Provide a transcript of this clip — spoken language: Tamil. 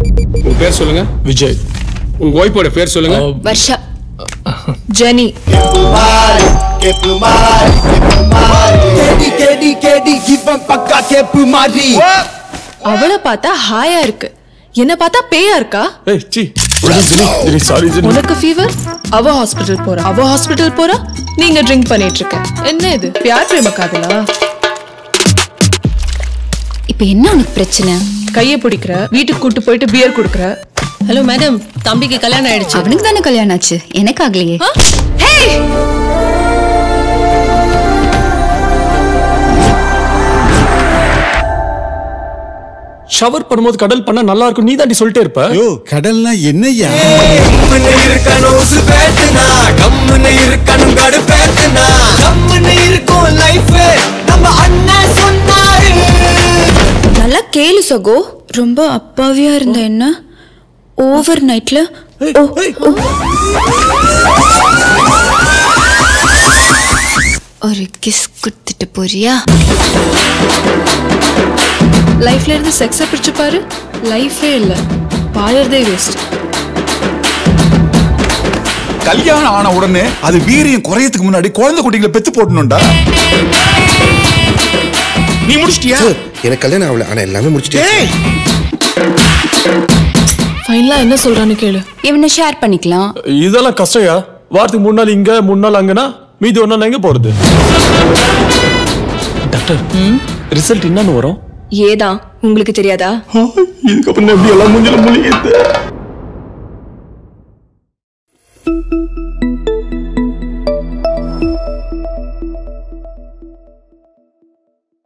உங்க பேர் சொல்லுங்க விஜய் உங்க ஒய்ஃபோட பேர் சொல்லுங்க வர்ஷா ஜெனி கேடி கேடி கேடி இவன் பக்கா கேப்பு மாதிரி அவளை பார்த்தா ஹாயா இருக்கு என்ன பார்த்தா பேயா இருக்கா ஏய் சி ஜெனி சாரி ஜெனி உனக்கு ஃபீவர் அவ ஹாஸ்பிடல் போறா அவ ஹாஸ்பிடல் போறா நீங்க ட்ரிங்க் பண்ணிட்டு இருக்க என்ன இது பியார் பிரேம காதலா இப்ப என்ன உனக்கு பிரச்சனை கைய பிடிக்கிற வீட்டுக்கு கூட்டு போயிட்டு பியர் குடுக்குற ஹலோ மேடம் தம்பிக்கு கல்யாணம் ஆயிடுச்சு அவனுக்கு தானே கல்யாணம் ஆச்சு எனக்கு ஆகலையே ஷவர் பண்ணும்போது கடல் பண்ணா நல்லா இருக்கும் நீ தாண்டி சொல்லிட்டே இருப்ப யோ கடல்னா என்னய்யா கம்முன்னு இருக்கணும் உசுப்பேத்துனா கம்முன்னு இருக்கணும் கடுப்பேத்துனா கம்முன்னு இருக்கும் லைஃப் நம்ம அண்ணன் சொன்னாரு நல்லா கேளு சகோ ரொம்ப அப்பாவியா இருந்த என்ன ஓவர் நைட்ல ஒரு கிஸ் கொடுத்துட்டு போறியா லைஃப்ல இருந்து செக்ஸ பிரிச்சு பாரு லைஃபே இல்ல வாழறதே வேஸ்ட் கல்யாணம் ஆன உடனே அது வீரியம் குறையத்துக்கு முன்னாடி குழந்தை குட்டிகளை பெத்து போடணும்டா நீ முடிச்சிட்டியா எனக்கு கல்யாணம் ஆகல ஆனா எல்லாமே முடிச்சிட்டேன் ஃபைனலா என்ன சொல்றான்னு கேளு இவனை ஷேர் பண்ணிக்கலாம் இதெல்லாம் கஷ்டயா வாரத்துக்கு மூணு நாள் இங்க மூணு நாள் அங்கனா மீதி ஒரு நாள் எங்க போறது டாக்டர் ரிசல்ட் என்னன்னு வரும் ஏதான் உங்களுக்கு தெரியாதா இதுக்கப்புறம் எப்படி எல்லாம் மூஞ்சில முழிக்கிறது